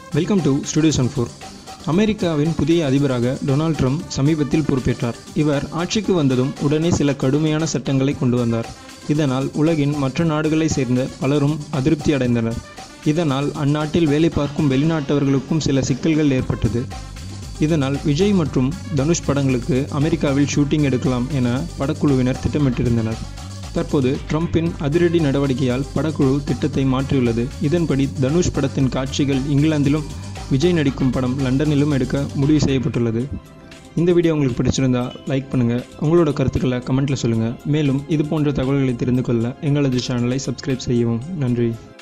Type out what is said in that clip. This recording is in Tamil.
welcome to studio sun four அமெரிக்காவின் புதிய அதிபராக டொனால்ட் ட்ரம்ப் சமீபத்தில் பொறுப்பேற்றார் இவர் ஆட்சிக்கு வந்ததும் உடனே சில கடுமையான சட்டங்களை கொண்டு வந்தார் இதனால் உலகின் மற்ற நாடுகளைச் சேர்ந்த பலரும் அதிருப்தி அடைந்தனர் இதனால் அந்நாட்டில் வேலை பார்க்கும் வெளிநாட்டவர்களுக்கும் சில சிக்கல்கள் ஏற்பட்டது இதனால் விஜய் மற்றும் தனுஷ் படங்களுக்கு அமெரிக்காவில் ஷூட்டிங் எடுக்கலாம் என படக்குழுவினர் திட்டமிட்டிருந்தனர் தற்போது ட்ரம்பின் அதிரடி நடவடிக்கையால் படக்குழு திட்டத்தை மாற்றியுள்ளது இதன்படி தனுஷ் படத்தின் காட்சிகள் இங்கிலாந்திலும் விஜய் நடிக்கும் படம் லண்டனிலும் எடுக்க முடிவு செய்யப்பட்டுள்ளது இந்த வீடியோ உங்களுக்கு பிடிச்சிருந்தா லைக் பண்ணுங்கள் உங்களோட கருத்துக்களை கமெண்ட்டில் சொல்லுங்கள் மேலும் இது போன்ற தகவல்களை தெரிந்து கொள்ள எங்களது சேனலை சப்ஸ்கிரைப் செய்யவும் நன்றி